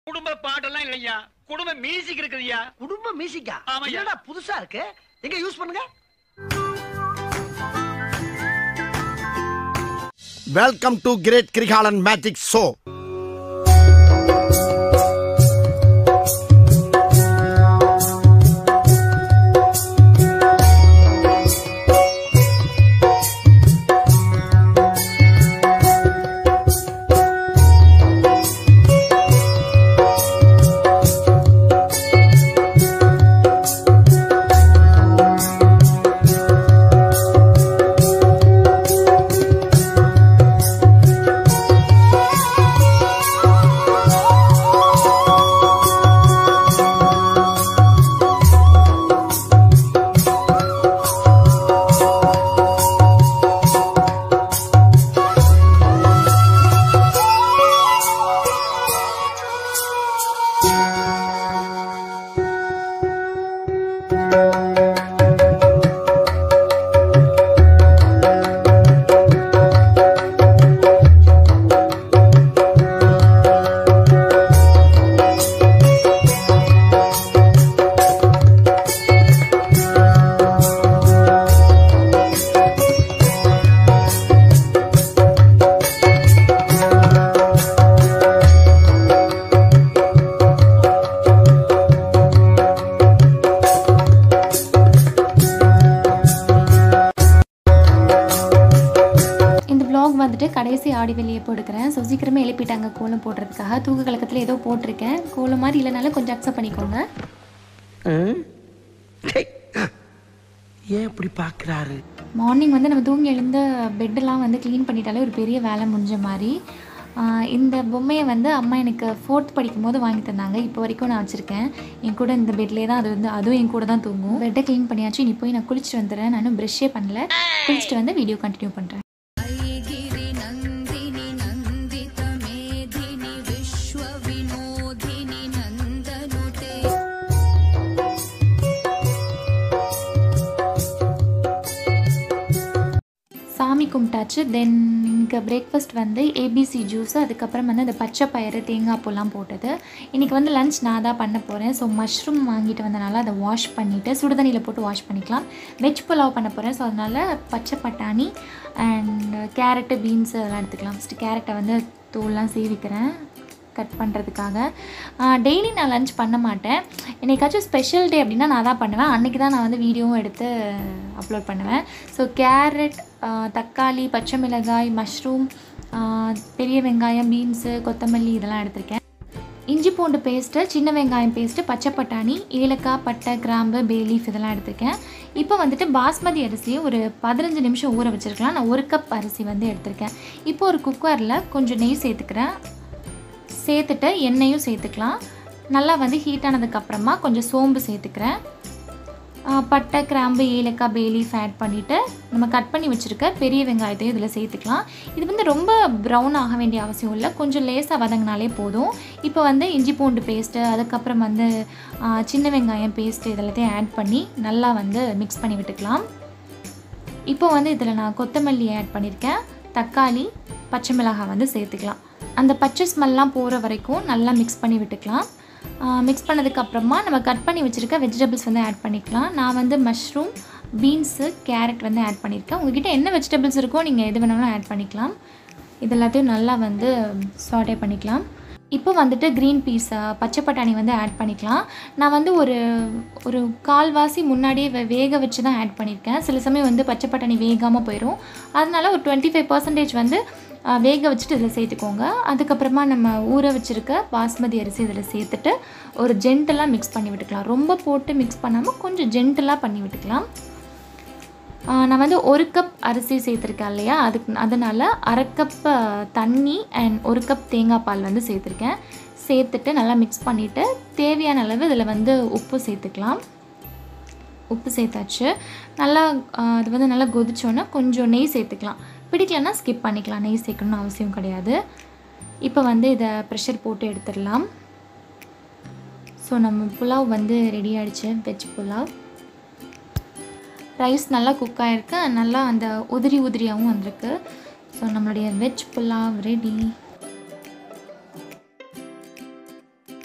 குடும்ப பாட்டெல்லாம் இல்லையா குடும்ப மியூசிக் இருக்குதுயா குடும்ப மியூசிக்கா ஆமாய்யா. என்னடா புதுசா இருக்கு எங்க யூஸ் பண்ணுங்க welcome to great Kirikalan magic show இந்த vlog வந்துட்டு கடைசி ஆடி வெளியே போட்டுக்கிறேன் ஸோ சீக்கிரமே எழுப்பிட்டாங்க கோலம் போடுறதுக்காக தூக்க கலக்கத்தில் ஏதோ போட்டிருக்கேன் கோலம் மாதிரி இல்லைனாலும் கொஞ்சம் அக்செப்ட் பண்ணிக்கோங்க ஏன் இப்படி பாக்குறாரு மார்னிங் வந்து நம்ம தூங்கி எழுந்த பெட்டெல்லாம் வந்து க்ளீன் பண்ணிட்டாலே ஒரு பெரிய வேலை முடிஞ்ச மாதிரி ஆஹ் இந்த பொம்மையை வந்து அம்மா எனக்கு ஃபோர்த் படிக்கும் போது வாங்கி தந்தாங்க இப்போ வரைக்கும் நான் வச்சுருக்கேன் என் கூட இந்த பெட்லேயே தான் அது வந்து அதுவும் என் கூட தான் தூங்கும் பெட்டை க்ளீன் பண்ணியாச்சு நீ போய் நான் குளிச்சுட்டு வந்துடுறேன் நானும் ப்ரெஷ்ஷே பண்ணல குளிச்சுட்டு வந்து வீடியோ கண்டினியூ பண்ணுறேன் ऐगिरि नन्दिनि नन्दित मेधिनि विश्वविनोदिनि नन्दनुते சாமி கும்பிட்டாச்சு தென் இங்கே பிரேக்ஃபாஸ்ட் வந்து ஏபிசி ஜூஸ் அதுக்கப்புறம் வந்து அந்த பச்சை பயிறு தேங்காய் பூலாம் போட்டது இன்றைக்கி வந்து லஞ்ச் நான் தான் பண்ண போகிறேன் ஸோ மஷ்ரூம் வாங்கிட்டு வந்தனால அதை வாஷ் பண்ணிவிட்டு சுடுதண்ணியில் போட்டு வாஷ் பண்ணிக்கலாம் வெஜ் புலாவ் பண்ண போகிறேன் ஸோ அதனால் பச்சை பட்டாணி அண்ட் கேரட்டு பீன்ஸ் அதெல்லாம் எடுத்துக்கலாம் ஃபஸ்ட்டு கேரட்டை வந்து தோல்லாம் சீவிக்கிறேன் கட் பண்ணுறதுக்காக டெய்லி நான் லஞ்ச் பண்ண மாட்டேன் என்னைக்காச்சும் ஸ்பெஷல் டே அப்படின்னா நான் தான் பண்ணுவேன் அன்றைக்கி தான் நான் வந்து வீடியோவும் எடுத்து அப்லோட் பண்ணுவேன் ஸோ கேரட் தக்காளி பச்சை மிளகாய் மஷ்ரூம் பெரிய வெங்காயம் பீன்ஸு கொத்தமல்லி இதெல்லாம் எடுத்திருக்கேன் இஞ்சி பூண்டு பேஸ்ட்டு சின்ன வெங்காயம் பேஸ்ட்டு பச்சை பட்டாணி ஏலக்காய் பட்டை கிராம்பு பேலீஃப் இதெல்லாம் எடுத்திருக்கேன் இப்போ வந்துட்டு பாஸ்மதி அரிசியை ஒரு பதினஞ்சு நிமிஷம் ஊற வச்சுருக்கலாம் நான் ஒரு கப் அரிசி வந்து எடுத்திருக்கேன் இப்போ ஒரு குக்கரில் கொஞ்சம் நெய் சேர்த்துக்கிறேன் சேர்த்துட்டு எண்ணெயும் சேர்த்துக்கலாம் நல்லா வந்து ஹீட் ஆனதுக்கப்புறமா கொஞ்சம் சோம்பு சேர்த்துக்கிறேன் ஆ, பட்டை கிராம்பு ஏலக்காய் பேலீஃப் ஆட் பண்ணிவிட்டு நம்ம கட் பண்ணி வச்சுருக்க பெரிய வெங்காயத்தையும் இதில் சேர்த்துக்கலாம் இது வந்து ரொம்ப ப்ரௌன் ஆக வேண்டிய அவசியம் இல்லை கொஞ்சம் லேசாக வதங்கினாலே போதும் இப்போ வந்து இஞ்சி பூண்டு பேஸ்ட்டு அதுக்கப்புறம் வந்து ஆ, சின்ன வெங்காயம் பேஸ்ட்டு இதெல்லாத்தையும் ஆட் பண்ணி நல்லா வந்து மிக்ஸ் பண்ணி விட்டுக்கலாம் இப்போ வந்து இதில் நான் கொத்தமல்லி ஆட் பண்ணியிருக்கேன் தக்காளி பச்சை மிளகாய் வந்து சேர்த்துக்கலாம் அந்த பச்சை ஸ்மெல்லாம் போகிற வரைக்கும் நல்லா மிக்ஸ் பண்ணி விட்டுக்கலாம் மிக்ஸ் பண்ணதுக்கப்புறமா நம்ம கட் பண்ணி வச்சுருக்க வெஜிடபிள்ஸ் வந்து ஆட் பண்ணிக்கலாம் நான் வந்து மஷ்ரூம் பீன்ஸு கேரட் வந்து ஆட் பண்ணியிருக்கேன் உங்ககிட்ட என்ன வெஜிடபிள்ஸ் இருக்கோ நீங்கள் எது வேணாலும் ஆட் பண்ணிக்கலாம் இது எல்லாத்தையும் நல்லா வந்து சாட்டே பண்ணிக்கலாம் இப்போ வந்துட்டு க்ரீன் பீஸ் பச்சை பட்டாணி வந்து ஆட் பண்ணிக்கலாம் நான் வந்து ஒரு ஒரு கால்வாசி முன்னாடியே வே- வேக வச்சு தான் ஆட் பண்ணியிருக்கேன் சில சமயம் வந்து பச்சை பட்டாணி வேகாமல் போயிடும் அதனால ஒரு டுவெண்ட்டி ஃபைவ் பர்சன்டேஜ் வந்து ஆ, வேக வச்சுட்டு இதில் சேர்த்துக்கோங்க அதுக்கப்புறமா நம்ம ஊற வச்சுருக்க பாஸ்மதி அரிசி இதில் சேர்த்துட்டு ஒரு ஜென்டலாக மிக்ஸ் பண்ணி விட்டுக்கலாம் ரொம்ப போட்டு மிக்ஸ் பண்ணாமல் கொஞ்சம் ஜென்டலாக பண்ணி விட்டுக்கலாம் ஆ, நான் வந்து ஒரு கப் அரிசி சேர்த்துருக்கேன் இல்லையா அதுக்கு அதனால் அரை கப் ஆ, தண்ணி அண்ட் ஒரு கப் தேங்காய் பால் வந்து சேர்த்துருக்கேன் சேர்த்துட்டு நல்லா மிக்ஸ் பண்ணிவிட்டு தேவையான அளவு இதில் வந்து உப்பு சேர்த்துக்கலாம் உப்பு சேர்த்தாச்சு நல்லா ஆ, அது வந்து நல்லா கொதிச்சோன்னே கொஞ்சம் நெய் சேர்த்துக்கலாம் பிடிக்கலன்னா ஸ்கிப் பண்ணிக்கலாம் நெய் சேர்க்கணும்னு அவசியம் கிடையாது இப்போ வந்து இதை ப்ரெஷர் போட்டு எடுத்துடலாம் ஸோ நம்ம புலாவ் வந்து ரெடி ஆயிடுச்சு வெஜ் புலாவ் ரைஸ் நல்லா குக் ஆகிருக்கு நல்லா அந்த உதிரி உதிரியாகவும் வந்திருக்கு ஸோ நம்மளுடைய வெஜ் புலாவ் ரெடி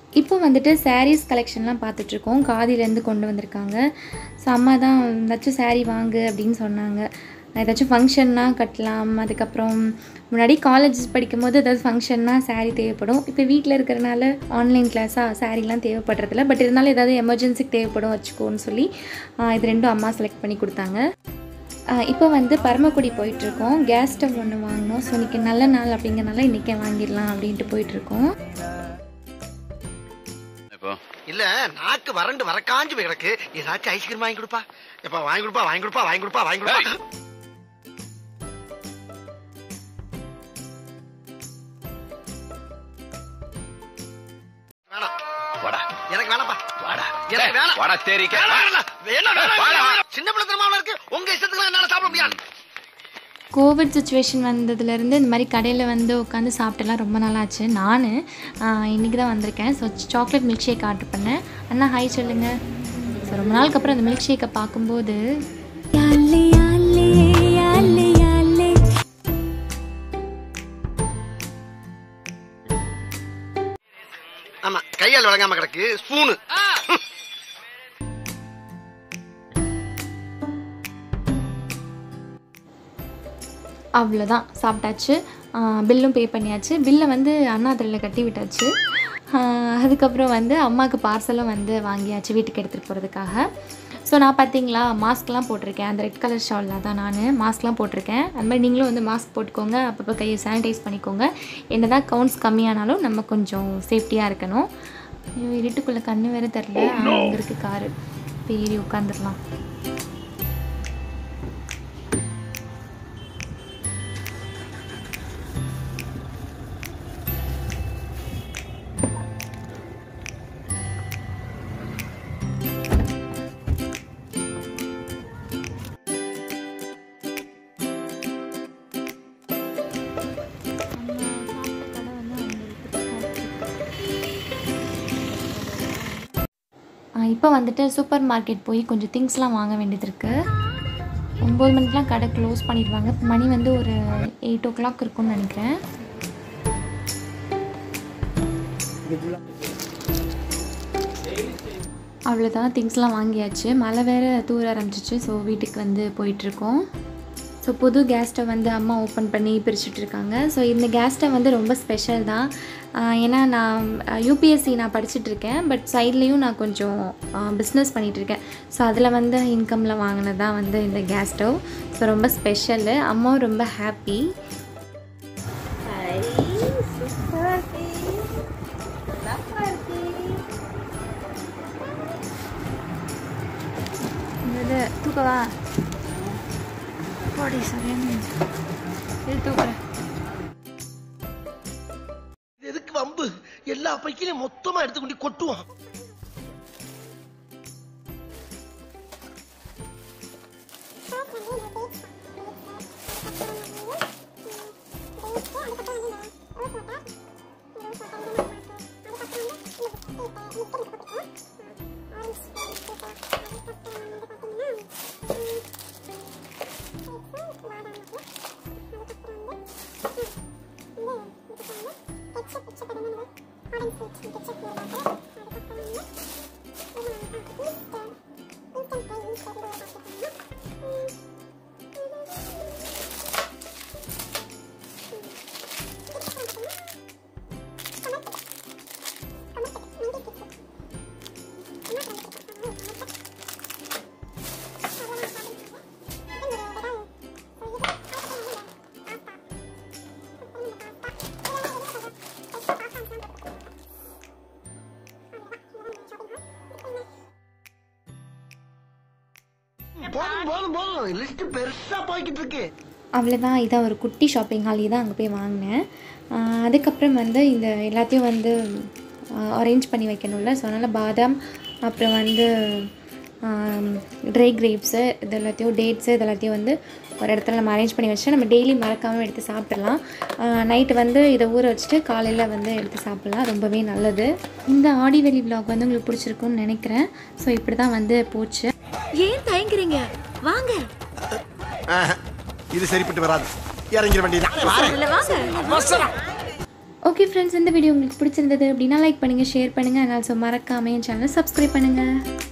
இப்போ வந்துட்டு சாரீஸ் கலெக்ஷன்லாம் பார்த்துட்ருக்கோம் காதிலேருந்து கொண்டு வந்திருக்காங்க ஸோ அம்மா தான் ஏதாச்சும் saree வாங்கு அப்படின்னு சொன்னாங்க ஏதாச்சும் ஃபங்க்ஷன்னா கட்டலாம் அதுக்கப்புறம் முன்னாடி காலேஜ் படிக்கும்போது ஏதாவது ஃபங்க்ஷன்னா saree தேவைப்படும் இப்போ வீட்டில் இருக்கிறனால ஆன்லைன் கிளாஸாக சாரீலாம் தேவைப்படுறதில்ல பட் இருந்தாலும் ஏதாவது எமர்ஜென்சிக்கு தேவைப்படும் வச்சுக்கோன்னு சொல்லி ஆஹ் இது ரெண்டும் அம்மா செலக்ட் பண்ணி கொடுத்தாங்க ஆஹ் இப்போ வந்து பரமக்குடி போயிட்டுருக்கோம் கேஸ் ஸ்டவ் ஒன்று வாங்கினோம் ஸோ இன்றைக்கி நல்ல நாள் அப்படிங்கிறனால இன்றைக்கே வாங்கிடலாம் அப்படின்ட்டு போயிட்டுருக்கோம் இப்போ இல்ல நாக்கு வறண்டு வரக்காஞ்சு போய் கிடக்கு ஏதாச்சும் ஐஸ்கிரீம் வாங்கி கொடுப்பா எப்பா வாங்கி கொடுப்பா வாங்கி கொடுப்பா வாங்கி கொடுப்பா வாங்கி கொடுப்பா வேணாம் வாடா எனக்கு வேணாம்ப்பா வாடா எனக்கு வேணாம் வாடா தேரிக்க வேணாம், வேணாம், வேணாம், வேணாம், வாடா. வேணாம். சின்ன பிள்ளைத்தனமா இருக்கு உங்க இஷ்டத்துக்கு என்னால சாப்பிட முடியாது கோவிட் சுச்சுவேஷன் வந்ததுலேருந்து இந்த மாதிரி கடையில் வந்து உட்காந்து சாப்பிட்டுலாம் ரொம்ப நாள் ஆச்சு நான் இன்றைக்கி தான் வந்திருக்கேன் so chocolate milkshake order பண்ணேன் அண்ணா ஹாய் சொல்லுங்கள் ஸோ ரொம்ப நாளுக்கு அப்புறம் அந்த மில்க் ஷேக்கை பார்க்கும்போது யாலே யாலே யாலே யாலே ஆமா கையால் வழங்காம கிடக்கு ஸ்பூனு அவ்வளோதான் சாப்பிட்டாச்சு பில்லும் பே பண்ணியாச்சு பில்லை வந்து அண்ணாதுரையில் கட்டி விட்டாச்சு ஆஹ் அதுக்கப்புறம் வந்து அம்மாவுக்கு பார்சலும் வந்து வாங்கியாச்சு வீட்டுக்கு எடுத்துகிட்டு போகிறதுக்காக ஸோ நான் பார்த்தீங்களா மாஸ்க்லாம் போட்டிருக்கேன் அந்த ரெட் கலர் ஷாலில் தான் நான் மாஸ்க்லாம் போட்டிருக்கேன் அது மாதிரி நீங்களும் வந்து மாஸ்க் போட்டுக்கோங்க அப்பப்போ கையை சானிடைஸ் பண்ணிக்கோங்க என்ன தான் கவுண்ட்ஸ் கம்மியானாலும் நம்ம கொஞ்சம் சேஃப்டியாக இருக்கணும் ஐயோ இருட்டுக்குள்ளே கண்ணு வேறு தெரில அங்கே இருக்குது காரு இப்போ ஏறி உட்காந்துடலாம் இப்போ வந்துட்டு சூப்பர் மார்க்கெட் போய் கொஞ்சம் திங்ஸ்லாம் வாங்க வேண்டியது இருக்குது ஒம்பது மணிக்கெலாம் கடை க்ளோஸ் பண்ணிடுவாங்க இப்போ மணி வந்து ஒரு எயிட் ஓ கிளாக் இருக்கும்னு நினைக்கிறேன் அவ்வளோதான் திங்ஸ்லாம் வாங்கியாச்சு மழை வேறு தூர ஆரம்பிச்சிச்சு ஸோ வீட்டுக்கு வந்து போயிட்டுருக்கோம் ஸோ புது கேஸ் ஸ்டவ் வந்து அம்மா ஓப்பன் பண்ணி பிரிச்சுட்டு இருக்காங்க ஸோ இந்த கேஸ் ஸ்டவ் வந்து ரொம்ப ஸ்பெஷல் தான் ஆஹ் ஏன்னா நான் யூபிஎஸ்சி நான் படிச்சுட்டு இருக்கேன் பட் சைட்லேயும் நான் கொஞ்சம் பிஸ்னஸ் இருக்கேன் ஸோ அதில் வந்து இன்கமில் வாங்கினது தான் வந்து இந்த கேஸ் ஸ்டவ் ஸோ ரொம்ப ஸ்பெஷலு அம்மாவும் ரொம்ப ஹாப்பி தூக்கவா போடி சரியான இது தூக்குறேன் இது எதுக்கு வம்பு எல்லா பைக்கிலையும் மொத்தமா எடுத்து கொண்டு கொட்டுவான் போதும் போதும் போதும் லிஸ்ட் பெருசா போய்கிட்டு இருக்கு அவ்வளோதான் இதான் ஒரு குட்டி ஷாப்பிங் ஹாலி தான் அங்கே போய் வாங்கினேன் ஆஹ் அதுக்கப்புறம் வந்து இந்த எல்லாத்தையும் வந்து அரேஞ்ச் பண்ணி வைக்கணும்ல ஸோ அதனால் பாதாம் அப்புறம் வந்து ட்ரை கிரேப்ஸு இது எல்லாத்தையும் டேட்ஸு இது எல்லாத்தையும் வந்து ஒரு இடத்துல நம்ம அரேஞ்ச் பண்ணி வச்சு நம்ம டெய்லி மறக்காமல் எடுத்து சாப்பிட்றலாம் நைட்டு வந்து இதை ஊற வச்சுட்டு காலையில் வந்து எடுத்து சாப்பிட்லாம் ரொம்பவே நல்லது இந்த ஆடி வெளி vlog வந்து உங்களுக்கு பிடிச்சிருக்கும்னு நினைக்கிறேன் ஸோ இப்படி தான் வந்து போச்சு ஏன் தயங்குறீங்க வாங்க ஆஹா, இது சரிப்பட்டு வராது இறங்கிட வேண்டியது இல்ல வாங்க ஓகே ஃப்ரெண்ட்ஸ் இந்த வீடியோ உங்களுக்கு பிடிச்சிருந்தது அப்படின்னா லைக் பண்ணுங்கள் ஷேர் பண்ணுங்கள் அதனால் ஸோ மறக்காமல் என் சேனலை சப்ஸ்கிரைப் பண்ணுங்கள்